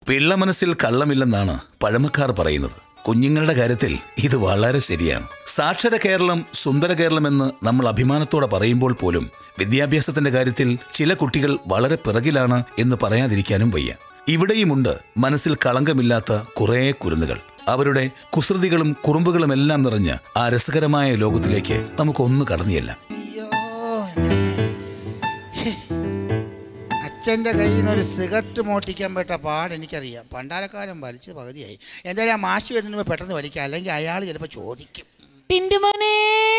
പിള്ള മനസ്സിൽ കള്ളമില്ലെന്നാണ് പഴമക്കാർ പറയുന്നത് കുഞ്ഞുങ്ങളുടെ കാര്യത്തിൽ ഇത് വളരെ ശരിയാണ് സാക്ഷര കേരളം സുന്ദര കേരളം എന്ന് നമ്മൾ അഭിമാനത്തോടെ പറയുമ്പോൾ പോലും വിദ്യാഭ്യാസത്തിന്റെ കാര്യത്തിൽ ചില കുട്ടികൾ വളരെ പിറകിലാണ് എന്ന് പറയാതിരിക്കാനും വയ്യ ഇവിടെയുമുണ്ട് മനസ്സിൽ കളങ്കമില്ലാത്ത കുറേ കുരുന്നുകൾ അവരുടെ കുസൃതികളും കുറുമ്പുകളും എല്ലാം നിറഞ്ഞ ആ രസകരമായ ലോകത്തിലേക്ക് നമുക്കൊന്ന് കടന്നിയല്ല അയ്യോ എൻ്റെ അമ്മേ. ഹേ. അച്ഛൻ്റെ കയ്യിൽ നിന്ന് ഒരു സിഗരറ്റ് മോട്ടിക്കാൻ പറ്റ പാട് എനിക്കറിയാം പണ്ടാരക്കാലം വലിച്ച് പകുതിയായി എന്തായാലും ആ മാഷി വരുന്നതിന് മുമ്പ് പെട്ടെന്ന് വലിക്കാം അല്ലെങ്കിൽ അയാൾ ചിലപ്പോൾ ചോദിക്കും ടിന്റുമോനെ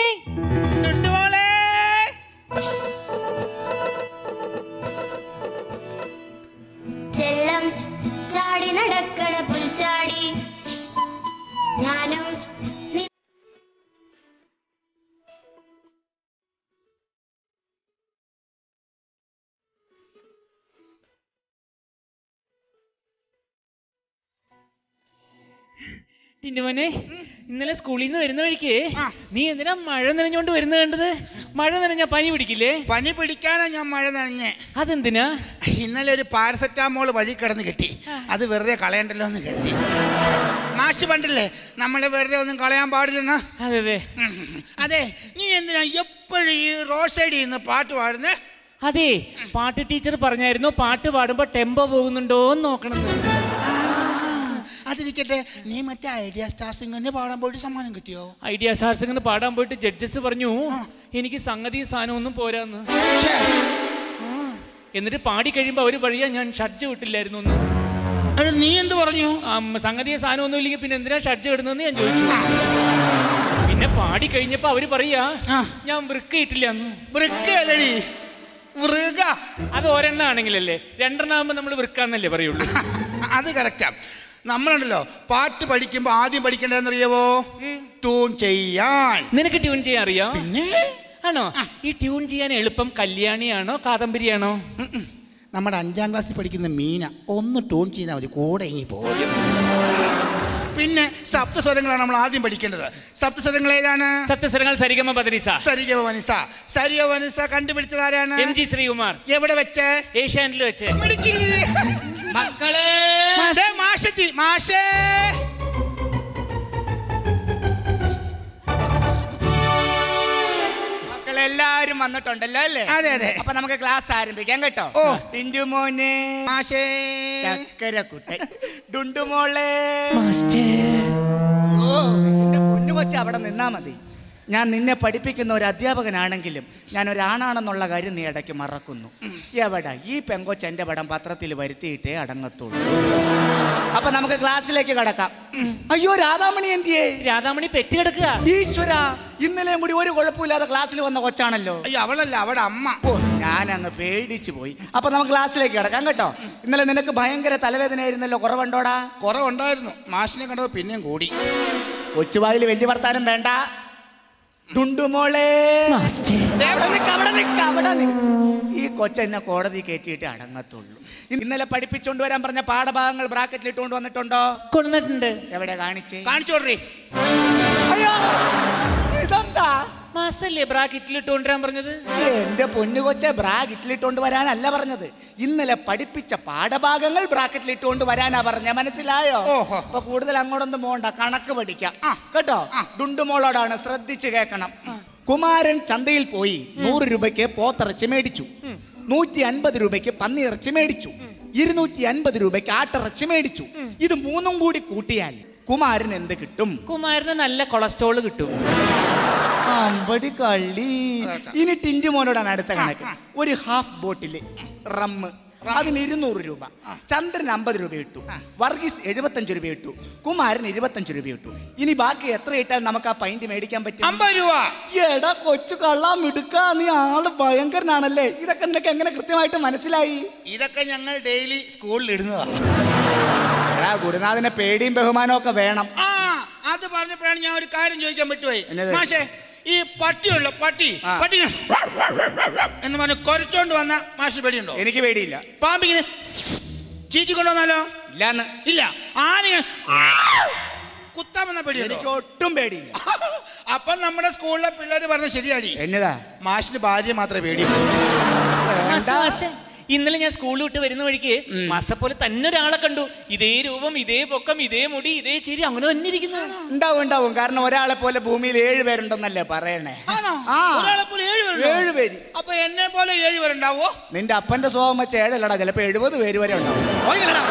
ചെല്ലം ചാടി നടക്കണ പുൽച്ചാടി ഞാനും നി- ടിന്റുമോനെ ഇന്നലെ സ്കൂളിൽ നിന്ന് വരുന്ന വഴിക്ക് നീ എന്തിനാ മഴ നനഞ്ഞോണ്ട് വരുന്നത് കണ്ടത് മഴ നനഞ്ഞ പനി പിടിക്കില്ലേ പനി പിടിക്കാനാ ഞാൻ മഴ നനഞ്ഞേ അതെന്തിനാ ഇന്നലെ ഒരു പാരസെറ്റാമോൾ വഴി കിടന്ന് കിട്ടി അത് വെറുതെ കളയണ്ടല്ലോ എന്ന് കരുതി മാഷ് പണ്ടല്ലേ നമ്മൾ വെറുതെ ഒന്നും കളയാൻ പാടില്ലെന്ന് അതെ അതെ ഉം. അതെ നീ എന്തിനാ എപ്പോഴും ഈ റോഡ് സൈഡിൽ നിന്ന് പാട്ട് പാടുന്നേ അതെ പാട്ട് ടീച്ചർ പറഞ്ഞായിരുന്നു പാട്ട് പാടുമ്പോ ടെമ്പോ പോകുന്നുണ്ടോ എന്ന് നോക്കണം അതിരിക്കട്ടെ നീ മറ്റേ ഐഡിയ സ്റ്റാർ സിംഗറിന് പാടാൻ പോയിട്ട് സമ്മാനം കിട്ടിയോ ഐഡിയ സാർസിങ്ങനെ പാടാൻ പോയിട്ട് ജഡ്ജസ് പറഞ്ഞു എനിക്ക് സംഗതി സാധനം ഒന്നും പോരാന്ന് ഛേ, ആ. എന്നിട്ട് പാടി കഴിയുമ്പോ അവര് പറയാ ഞാൻ ഷഡ്ജ് വിട്ടില്ലായിരുന്നു എന്ന് അത് നീ എന്ത് പറഞ്ഞു ആ, സംഗതിയെ സാധനം ഒന്നും ഇല്ലെങ്കിൽ പിന്നെ എന്തിനാ ഷഡ്ജ് ഇടുന്നതെന്ന് ഞാൻ ചോദിച്ചു പിന്നെ പാടി കഴിഞ്ഞപ്പോ അവര് പറയാ ആ. ഞാൻ വൃക്ക ഇട്ടില്ല എന്ന് വൃക്ക അല്ലടി വൃക അത് ഒരെണ്ണം ആണെങ്കിലല്ലേ രണ്ടെണ്ണം ആകുമ്പോ നമ്മൾ വൃക്കാന്നല്ലേ പറയുള്ളൂ അത് കറക്റ്റാ നമ്മളുണ്ടല്ലോ പാട്ട് പഠിക്കുമ്പോൾ ആദ്യം പഠിക്കേണ്ടതെന്നറിയാവോ ട്യൂൺ ചെയ്യാൻ നിനക്ക് ട്യൂൺ ചെയ്യാൻ അറിയാം പിന്നെ ആണോ ഈ ട്യൂൺ ചെയ്യാൻ എളുപ്പം കല്യാണിയാണോ കാദംബരിയാണോ ഉം ഉം. നമ്മുടെ അഞ്ചാം ക്ലാസ്സിൽ പഠിക്കുന്ന മീന ഒന്ന് ട്യൂൺ ചെയ്താൽ മതി കൂടെ ഇങ്ങി പോകും പിന്നെ സപ്തസ്വരങ്ങളാണ് നമ്മൾ ആദ്യം പഠിക്കേണ്ടത് സപ്തസ്വരങ്ങൾ ഏതാണ് സത്യസ്വരങ്ങൾ സരിഗമ ബദരിസ സരിഗ വനിസ സരിഗ വനിസ കണ്ടുപിടിച്ചത് ആരാണ് എം ജി ശ്രീകുമാർ എവിടെ വെച്ച് ഏഷ്യാനിൽ വെച്ച് മിടുക്കി. മക്കളെ ദേ മാഷെത്തി മാഷേ മക്കളെല്ലാരും വന്നിട്ടുണ്ടല്ലോ അല്ലേ അതെ അതെ അപ്പൊ നമുക്ക് ക്ലാസ് ആരംഭിക്കാം കേട്ടോ ഓ. ടിന്റുമോനെ മാഷേ ചക്കരക്കുട്ടൻ ഡുണ്ടുമോളെ മാസ്റ്റർ ഓ എന്റെ പൊന്നു കൊച്ചു അവിടെ നിന്നാ മതി ഞാൻ നിന്നെ പഠിപ്പിക്കുന്ന ഒരു അധ്യാപകനാണെങ്കിലും ഞാൻ ഒരാണാണെന്നുള്ള കാര്യം നീ ഇടയ്ക്ക് മറക്കുന്നു എവിടെ ഈ പെങ്കൊച്ച് എൻ്റെ പടം പത്രത്തിൽ വരുത്തിയിട്ടേ അടങ്ങത്തുള്ളൂ അപ്പൊ നമുക്ക് ക്ലാസ്സിലേക്ക് കടക്കാം അയ്യോ രാധാമണി എന്തിയേ രാധാമണി പെറ്റ് കിടക്കുക ഈശ്വര ഇന്നലെയും കൂടി ഒരു കുഴപ്പമില്ലാതെ ക്ലാസ്സിൽ വന്ന കൊച്ചാണല്ലോ അയ്യോ അവളല്ല അവിടെ അമ്മ ഓ ഞാൻ അങ്ങ് പേടിച്ചു പോയി അപ്പൊ നമുക്ക് ക്ലാസ്സിലേക്ക് കിടക്കാം കേട്ടോ ഇന്നലെ നിനക്ക് ഭയങ്കര തലവേദനയായിരുന്നല്ലോ കുറവുണ്ടോടാ കുറവുണ്ടായിരുന്നു മാഷിനെ കണ്ടപ്പോൾ പിന്നെയും കൂടി കൊച്ചുവായിൽ വലിയ വർത്താനം വേണ്ട ഡുണ്ടുമോളെ മാസ്റ്റർ ദേ അവിടെ നിക്ക്, അവിടെ നിക്ക്, അവിടെ നിക്ക്. ഈ കൊച്ചെന്നെ കോടതി കയറ്റിയിട്ട് അടങ്ങത്തുള്ളൂ ഇന്നലെ പഠിപ്പിച്ചോണ്ട് വരാൻ പറഞ്ഞ പാഠഭാഗങ്ങൾ ബ്രാക്കറ്റിൽ ഇട്ടുകൊണ്ട് വന്നിട്ടുണ്ടോ കൊണ്ടുവന്നിട്ടുണ്ട് എവിടെ കാണിച്ചേ കാണിച്ചോട്രീ അയ്യോ ഇതെന്താ മാസ്റ്റർ അല്ലേ ബ്രാക്കറ്റിൽ ഇട്ടുകൊണ്ടുവരാൻ പറഞ്ഞത് എന്റെ പൊന്നു കൊച്ചെ ബ്രാഗ് ഇട്ടിലിട്ടുകൊണ്ട് വരാനല്ല പറഞ്ഞത് ഇന്നലെ പഠിപ്പിച്ച പാഠഭാഗങ്ങൾ ബ്രാക്കറ്റിൽ ഇട്ടുകൊണ്ട് വരാനാ പറഞ്ഞ മനസ്സിലായോ ഓഹോ. അപ്പൊ കൂടുതൽ അങ്ങോട്ടൊന്നും പോണ്ട കണക്ക് പഠിക്കാം കേട്ടോ ഡുണ്ടുമോളോടാണ് ശ്രദ്ധിച്ച് കേൾക്കണം കുമാരൻ ചന്തയിൽ പോയി നൂറ് രൂപയ്ക്ക് പോത്തിറച്ചി മേടിച്ചു നൂറ്റി അൻപത് രൂപയ്ക്ക് പന്നിയിറച്ചി മേടിച്ചു ഇരുന്നൂറ്റി അൻപത് രൂപയ്ക്ക് ആട്ടിറച്ചി മേടിച്ചു ഇത് മൂന്നും കൂടി കൂട്ടിയാൽ കുമാരൻ എന്ത് കിട്ടും കുമാരന് നല്ല കൊളസ്ട്രോൾ കിട്ടും അമ്പടി കള്ളി ഇനി ടിൻറ്റു മോനോടാണ് അടുത്ത കണക്ക് ഒരു ഹാഫ് ബോട്ടില് റമ്മ് അതിന് ഇരുന്നൂറ് രൂപ ചന്ദ്രൻ അമ്പത് രൂപ ഇട്ടു വർഗീസ് എഴുപത്തഞ്ച് രൂപ ഇട്ടു കുമാരൻ ഇരുപത്തഞ്ച് രൂപ ഇട്ടു ഇനി ബാക്കി എത്ര ഇട്ടാൽ നമുക്ക് ആ പൈന്റ് മേടിക്കാൻ പറ്റും അമ്പത് രൂപ എടാ കൊച്ചു കള്ളാ മിടുക്ക നീ ആള് ഭയങ്കരനാണല്ലേ ഇതൊക്കെ നിനക്ക് എങ്ങനെ കൃത്യമായിട്ട് മനസ്സിലായി ഇതൊക്കെ ഞങ്ങൾ ഡെയിലി സ്കൂളിൽ ഇടുന്നതാ എടാ ഗുരുനാഥനെ പേടിയും ബഹുമാനവും ഒക്കെ വേണം ആ അത് പറഞ്ഞപ്പോഴാണ് ഞാൻ ഒരു കാര്യം ചോദിക്കാൻ പറ്റുപോയി എന്നത്? മാഷേ ഈ പട്ടിയുള്ള പട്ടി ആ. പട്ടി ഇങ്ങനെ എന്ന് പറഞ്ഞ് കൊരച്ചോണ്ട് വന്ന മാഷ് പേടിയുണ്ടോ എനിക്ക് പേടിയില്ല പാമ്പിങ്ങനെ ചീറ്റി കൊണ്ടുവന്നാലോ ഇല്ലാന്ന് ഇല്ല ആനിങ്ങനെ കുത്താൻ വന്ന പേടിയുണ്ടോ എനിക്ക് ഒട്ടും പേടിയില്ല അപ്പം നമ്മുടെ സ്കൂളിലെ പിള്ളേർ പറഞ്ഞ ശരിയാടി എന്നതാ മാഷിന് ഭാര്യ മാത്രമേ പേടിയുള്ളൂ മാസ്റ്റർ മാസ്റ്റർ ഇന്നലെ ഞാൻ സ്കൂളിൽ വിട്ട് വരുന്ന വഴിക്ക് മാസ്റ്റർ പോലെ തന്നെ ഒരാളെ കണ്ടു ഇതേ രൂപം ഇതേ പൊക്കം ഇതേ മുടി ഇതേ ചിരി അങ്ങനെ തന്നെ ഇരിക്കുന്നു ഉണ്ടാവും ഉണ്ടാവും കാരണം ഒരാളെ പോലെ ഭൂമിയിൽ ഏഴ് പേരുണ്ടെന്നല്ലേ പറയണേ ആണോ ആ. ഒരാളെ പോലെ ഏഴ് പേരുണ്ടോ? ഏഴ് പേര് അപ്പൊ എന്നെ പോലെ ഏഴ് പേരുണ്ടാവോ നിന്റെ അപ്പന്റെ സ്വഭാവം വെച്ച് ഏഴല്ലടാ ചിലപ്പോ എഴുപത് പേര് വരെ ഉണ്ടാവും പോയി നില്ലെടാ.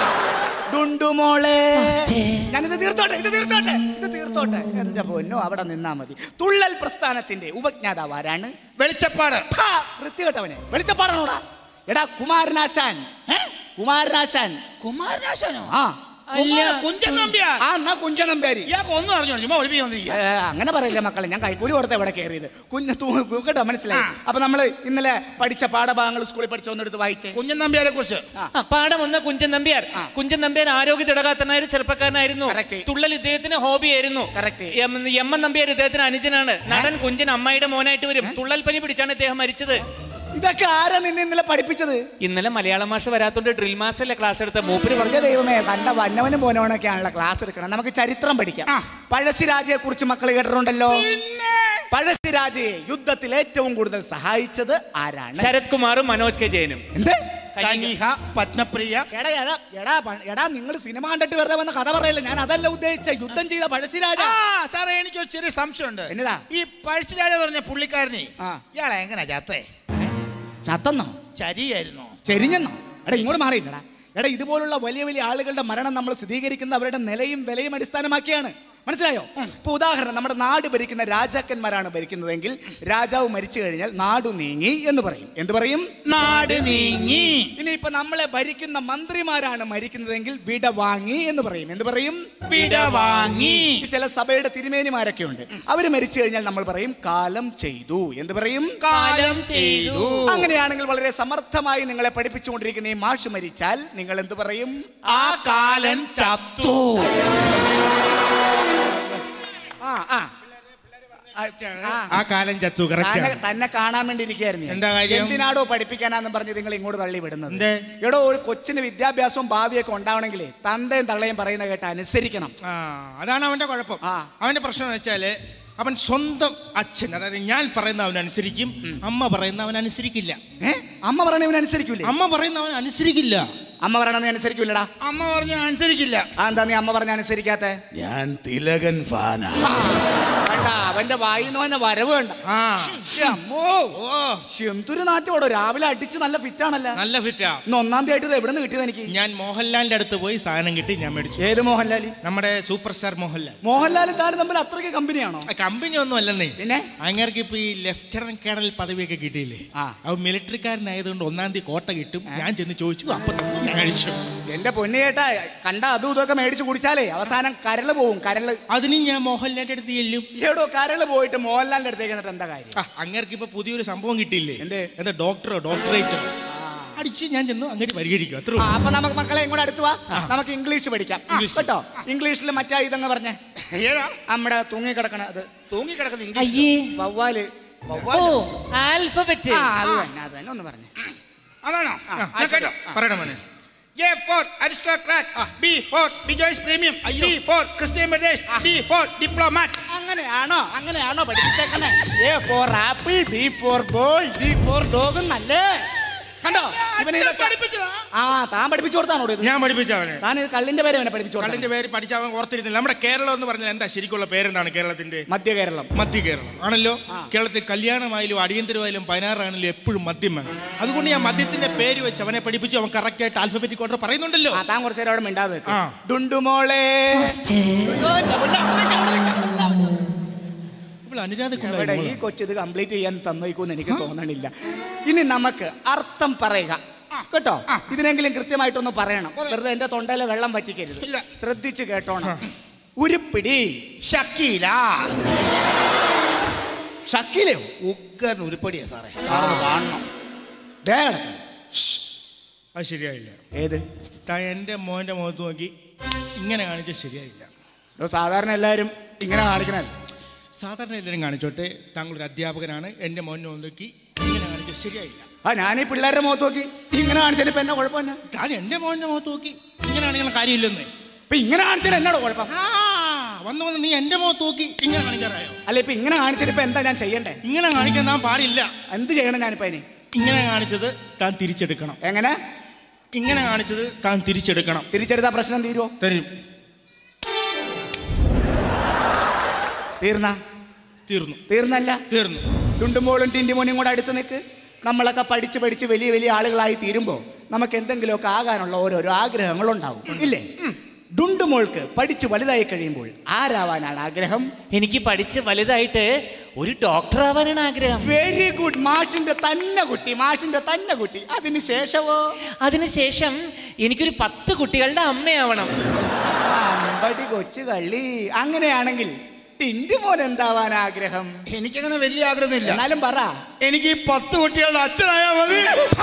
ഡുണ്ടുമോളെ ഞാനിത് തീർത്തോട്ടെ ഇത് തീർത്തോട്ടെ ഇത് തീർത്തോട്ടെ എന്റെ പൊന്നോ അവിടെ നിന്നാ മതി തുള്ളൽ പ്രസ്ഥാനത്തിന്റെ ഉപജ്ഞാതാവ് ആരാണ് വെളിച്ചപ്പാട് ഹാ, വൃത്തികെട്ടവനെ വെളിച്ചപ്പാടാണോടാ എടാ കുമാരനാശാൻ ഏ? കുമാരനാശാൻ കുമാരനാശാനോ ആ കുമാര- കുഞ്ചൻ നമ്പ്യാർ ആ എന്നാ കുഞ്ചൻ നമ്പ്യാരി ഇയാൾക്ക് ഒന്നും അറിഞ്ഞോ ചുമ്മാ ഒളിപ്പിക്കൊണ്ടിരിക്കുക ഏ, അങ്ങനെ പറയില്ല മക്കളെ ഞാൻ കൈക്കൂലി കൊടുത്ത ഇവിടെ കയറിയത് കുഞ്ഞ് തൂ- കേട്ടോ മനസ്സിലായി അപ്പൊ നമ്മള് ഇന്നലെ പഠിച്ച പാഠഭാഗങ്ങൾ സ്കൂളിൽ പഠിച്ചൊന്നെടുത്ത് വായിച്ചേ കുഞ്ഞൻ നമ്പ്യാരെ കുറിച്ച് ആ, പാഠം ഒന്ന് കുഞ്ചൻ നമ്പ്യാർ കുഞ്ചൻ നമ്പ്യാർ ആരോഗ്യ തിടകാത്തനായ ഒരു ചെറുപ്പക്കാരനായിരുന്നു Correct. തുള്ളൽ ഇദ്ദേഹത്തിന് ഹോബിയായിരുന്നു Correct. M M N Nambiar ഇദ്ദേഹത്തിന് അനുജനാണ് നടൻ കുഞ്ചൻ അമ്മായിയുടെ മോനായിട്ട് വരും തുള്ളൽ പനി പിടിച്ചാണ് ഇദ്ദേഹം മരിച്ചത് ഇതൊക്കെ ആരാ നിന്നെ ഇന്നലെ പഠിപ്പിച്ചത് ഇന്നലെ മലയാള മാഷ വരാത്തോണ്ട് ഡ്രിൽ മാസ്റ്ററിലെ ക്ലാസ് എടുത്ത മൂപ്പര് പറഞ്ഞു പറഞ്ഞ ദൈവമേ കണ്ട വന്നവനും പോനവനൊക്കെയാണല്ലോ ക്ലാസ് എടുക്കണം നമുക്ക് ചരിത്രം പഠിക്കാം പഴശ്ശിരാജയെ കുറിച്ച് മക്കൾ കേട്ടിട്ടുണ്ടല്ലോ പഴശ്ശിരാജയെ യുദ്ധത്തിൽ ഏറ്റവും കൂടുതൽ സഹായിച്ചത് ആരാണ് ശരത് കുമാറും മനോജ് കെ ജയനും എന്ത് കനിഹ പത്മപ്രിയ എടാ എടാ എടാ പ- എടാ നിങ്ങൾ സിനിമ കണ്ടിട്ട് വെറുതെ വന്ന കഥ പറയല്ല ഞാൻ അതല്ല ഉദ്ദേശിച്ച യുദ്ധം ചെയ്ത പഴശ്ശിരാജ ആ സാറേ എനിക്കൊരു ചെറിയ സംശയമുണ്ട് എന്നതാ? ഈ പഴശ്ശിരാജ പറഞ്ഞ പുള്ളിക്കാരനെ ആ. ഇയാളെ എങ്ങനെ ചാത്തേ ചത്തന്നോ ചരിയായിരുന്നോ ചെരിഞ്ഞെന്നോ എടാ ഇങ്ങോട്ട് മാറിയില്ലടാ എടാ ഇതുപോലുള്ള വലിയ വലിയ ആളുകളുടെ മരണം നമ്മൾ സ്ഥിരീകരിക്കുന്ന അവരുടെ നിലയും വിലയും അടിസ്ഥാനമാക്കിയാണ് മനസ്സിലായോ ഇപ്പൊ ഉദാഹരണം നമ്മുടെ നാട് ഭരിക്കുന്ന രാജാക്കന്മാരാണ് ഭരിക്കുന്നതെങ്കിൽ രാജാവ് മരിച്ചു കഴിഞ്ഞാൽ നാടു നീങ്ങി എന്ന് പറയും എന്ത് പറയും നാട് നീങ്ങി ഇനി ഇപ്പൊ നമ്മളെ ഭരിക്കുന്ന മന്ത്രിമാരാണ് മരിക്കുന്നതെങ്കിൽ വിട വാങ്ങി എന്ന് പറയും എന്ത് പറയും വിട വാങ്ങി ഈ ചില സഭയുടെ തിരുമേനിമാരൊക്കെ ഉണ്ട് അവര് മരിച്ചു കഴിഞ്ഞാൽ നമ്മൾ പറയും കാലം ചെയ്തു എന്ത് പറയും കാലം ചെയ്തു അങ്ങനെയാണെങ്കിൽ വളരെ സമർത്ഥമായി നിങ്ങളെ പഠിപ്പിച്ചുകൊണ്ടിരിക്കുന്ന ഈ മാഷ് മരിച്ചാൽ നിങ്ങൾ എന്ത് പറയും ആ കാലൻ ചത്തു ആ ആ ആ. ആ കാലം ചത്തു തന്നെ കറക്റ്റ് തന്നെ കാണാൻ വേണ്ടി ഇരിക്കുകയായിരുന്നു ഞാൻ. എന്താ കാര്യം? എന്തിനാടോ പഠിപ്പിക്കാനാന്ന് പറഞ്ഞ് നിങ്ങൾ ഇങ്ങോട്ട് തള്ളി വിടുന്നത് എന്തേ? എടോ ഒരു കൊച്ചിന് വിദ്യാഭ്യാസവും ഭാവിയൊക്കെ ഉണ്ടാവണമെങ്കിലേ തന്തയും തള്ളയും പറയുന്ന കേട്ട് അനുസരിക്കണം ആ അതാണ് അവന്റെ കുഴപ്പം ആ. അവന്റെ പ്രശ്നം എന്ന് വെച്ചാല് അവൻ സ്വന്തം അച്ഛൻ അതായത് ഞാൻ പറയുന്ന അവൻ അനുസരിക്കും അമ്മ പറയുന്ന അവൻ അനുസരിക്കില്ല ഏ അമ്മ പറയണവൻ അനുസരിക്കൂലേ അമ്മ പറയുന്ന അവൻ അനുസരിക്കില്ല അമ്മ പറയണത് അനുസരിക്കൂലടാ അമ്മ പറഞ്ഞ അനുസരിക്കില്ല ആ എന്താ നീ അമ്മ പറഞ്ഞ അനുസരിക്കാത്ത ഞാൻ തിലകൻ ഫാനാ വേണ്ട അവന്റെ വായിന്ന് തന്നെ വരവ് വേണ്ട ആ ശ്ശെ, അമ്മോ ഓ എന്തൊരു നാറ്റോടോ രാവിലെ അടിച്ച് നല്ല ഫിറ്റ് ആണല്ലോ നല്ല ഫിറ്റാ ഇന്ന് ഒന്നാം തീയതി ആയിട്ട് ഇത് എവിടെ നിന്ന് കിട്ടിയത് എനിക്ക് ഞാൻ മോഹൻലാലിന്റെ അടുത്ത് പോയി സാധനം കിട്ടി ഞാൻ മേടിച്ചു ഏത് മോഹൻലാൽ നമ്മുടെ സൂപ്പർ സ്റ്റാർ മോഹൻലാൽ മോഹൻലാലും താനും തമ്മിൽ അത്രയ്ക്ക് കമ്പനിയാണോ ആ കമ്പനി ഒന്നും അല്ലെന്നേ പിന്നെ അങ്ങേർക്ക് ഇപ്പൊ ഈ ലെഫ്റ്റനന്റ് കേണൽ പദവിയൊക്കെ കിട്ടിയില്ലേ ആ. അവൻ മിലിറ്ററിക്കാരനായതുകൊണ്ട് ഒന്നാം തീയതി കോട്ട കിട്ടും ഞാൻ ചെന്ന് ചോദിച്ചു അപ്പൊ തന്നെ ഞാൻ അടിച്ചു എന്റെ പൊന്നു ചേട്ടാ കണ്ട അതും ഇതൊക്കെ മേടിച്ച് കുടിച്ചാലേ അവസാനം കരള് പോവും കരള് അതിന് ഞാൻ മോഹൻലാലിന്റെ അടുത്ത് ചെല്ലും എടോ കരള് പോയിട്ട് മോഹൻലാലിന്റെ അടുത്തേക്ക് എന്നിട്ട് എന്താ കാര്യം ആ, അങ്ങേർക്ക് ഇപ്പൊ പുതിയൊരു സംഭവം കിട്ടിയില്ലേ എന്ത്? എന്താ ഡോക്ടറോ ഡോക്ടറേറ്റോ അടിച്ച് ഞാൻ ചെന്നു അങ്ങോട്ട് പരിഹരിക്കും അത്ര ആ, അപ്പൊ നമുക്ക് മക്കളെ ഇങ്ങോട്ട് അടുത്ത് വാ നമുക്ക് ഇംഗ്ലീഷ് പഠിക്കാം കേട്ടോ ഇംഗ്ലീഷിൽ മറ്റാ ഇതെന്ന് പറഞ്ഞേ ഏതാ നമ്മുടെ തൂങ്ങിക്കിടക്കണ അത് തൂങ്ങിക്കിടക്കുന്ന ഇംഗ്ലീഷ് അയ്യേ വവ്വാല് ഓ ആൽഫബറ്റ് ആ അത് തന്നെ അത് തന്നെ ഒന്ന് പറഞ്ഞേ അതാണോ ഞാൻ കേട്ടോ പറയണം മോനെ A for aristocrat, B for Bijoy's premium, C for Christian Brothers, D for diplomat. അങ്ങനെയാണോ അങ്ങനെയാണോ പഠിപ്പിച്ചേക്കണേ A for apple B for ball D for dog നല്ലേ കണ്ടോ ഇവന് അച്ഛൻ ഇതൊക്കെ പഠിപ്പിച്ചതാ? ആ താൻ പഠിപ്പിച്ചു കൊടുത്താണോ ഇത് ഞാൻ പഠിപ്പിച്ച അവനെ താൻ ഇത് കള്ളിന്റെ പേര് അവനെ പഠിപ്പിച്ചു കൊടുത്തത് കള്ളിന്റെ പേര് പഠിച്ച അവൻ ഓർത്തിരുന്നില്ല നമ്മുടെ കേരളം എന്ന് പറഞ്ഞാൽ എന്താ ശരിക്കുള്ള പേരെന്താണ് കേരളത്തിന്റെ മധ്യ കേരളം മധ്യ കേരളം ആണല്ലോ കേരളത്തിൽ കല്യാണമായാലും അടിയന്തരമായാലും പതിനാറാണെങ്കിലും എപ്പോഴും മദ്യം വേണം അതുകൊണ്ട് ഞാൻ മദ്യത്തിന്റെ പേര് വെച്ച് അവനെ പഠിപ്പിച്ചു അവൻ കറക്റ്റ് ആയിട്ട് ആൽഫബറ്റിക് ഓർഡർ പറയുന്നുണ്ടല്ലോ ആ താൻ കുറച്ചു നേരം അവിടെ മിണ്ടാതെ നിൽക്ക്. ആ. ഡുണ്ടുമോളെ ഇപ്പോൾ അനുരാധ എവിടെ ഈ കൊച്ചു ഇത് കംപ്ലീറ്റ് ചെയ്യാൻ തന്നേക്കൂന്ന് എനിക്ക് തോന്നണില്ല ഇനി നമുക്ക് അർത്ഥം പറയുക കേട്ടോ ഇതിനെങ്കിലും കൃത്യമായിട്ടൊന്ന് പറയണം വെറുതെ എന്റെ തൊണ്ടയിലെ വെള്ളം വറ്റിക്കരുത് ഇല്ല. ശ്രദ്ധിച്ച് കേട്ടോണം ഉരുപ്പിടി ഷക്കീല ഷക്കിലെയോ ഉഗ്രൻ ഉരുപ്പടിയാ സാറേ സാറത് കാണണം ദേ കിടക്കുന്നു. അത് ശരിയായില്ല ഏത് താൻ എൻ്റെ മോൻ്റെ മുഖത്ത് നോക്കി ഇങ്ങനെ കാണിച്ചാൽ ശരിയായില്ല ഇതോ സാധാരണ എല്ലാവരും ഇങ്ങനെ കാണിക്കണല്ലോ സാധാരണ എല്ലാവരും കാണിച്ചോട്ടെ താങ്കളൊരു അധ്യാപകനാണ് എൻ്റെ മോനെ നോക്കി ഇങ്ങനെ കാണിച്ചാൽ ശരിയായില്ല ആ ഞാൻ ഈ പിള്ളേരുടെ മുഖത്ത് നോക്കി ഇങ്ങനെ കാണിച്ചാൽ ഇപ്പൊ എന്നാ കുഴപ്പം എന്നാ താൻ എൻ്റെ മോൻ്റെ മുഖത്ത് നോക്കി ഇങ്ങനെ കാണിക്കാൻ കാര്യമില്ലെന്നേ ഇപ്പൊ ഇങ്ങനെ കാണിച്ചാൽ എന്നാടോ കുഴപ്പം ആ വന്ന് വന്ന് നീ എൻ്റെ മുഖത്ത് നോക്കി ഇങ്ങനെ കാണിക്കാറായോ അല്ല ഇപ്പൊ ഇങ്ങനെ കാണിച്ചാൽ ഇപ്പൊ എന്താ ഞാൻ ചെയ്യണ്ടേ ഇങ്ങനെ കാണിക്കാൻ താൻ പാടില്ല എന്ത് ചെയ്യണം ഞാനിപ്പോ ഇനി ഇങ്ങനെ കാണിച്ചത് താൻ തിരിച്ചെടുക്കണം എങ്ങനെ ഇങ്ങനെ കാണിച്ചത് താൻ തിരിച്ചെടുക്കണം തിരിച്ചെടുത്ത പ്രശ്നം തീരുമോ തരും തീർന്ന തീർന്നു തീർന്നല്ല തീർന്നു ടുണ്ടുമോളും ടിൻറ്റുമോനും കൂടെ അടുത്ത് നിൽക്ക് നമ്മളൊക്കെ പഠിച്ച് പഠിച്ച് വലിയ വലിയ ആളുകളായി തീരുമ്പോൾ നമുക്ക് എന്തെങ്കിലുമൊക്കെ ആകാനുള്ള ഓരോരോ ആഗ്രഹങ്ങളുണ്ടാവും ഇല്ലേ ഡുണ്ടുമോൾക്ക് പഠിച്ച് വലുതായി കഴിയുമ്പോൾ ആരാവാനാണ് ആഗ്രഹം എനിക്ക് പഠിച്ച് വലുതായിട്ട് ഒരു ഡോക്ടർ ആവാനാണ് ആഗ്രഹം വെരി ഗുഡ് മാഷിന്റെ തന്നെ കുട്ടി മാഷിന്റെ തന്നെ കുട്ടി അതിന് ശേഷമോ അതിനുശേഷം എനിക്കൊരു പത്ത് കുട്ടികളുടെ അമ്മയാവണം അമ്പടി കൊച്ചു കള്ളി അങ്ങനെയാണെങ്കിൽ ടിൻറ്റുമോൻ എന്താവാൻ ആഗ്രഹം എനിക്കങ്ങനെ വലിയ ആഗ്രഹമൊന്നുമില്ല എന്നാലും പറ എനിക്ക് ഈ പത്ത് കുട്ടികളുടെ അച്ഛനായാൽ മതി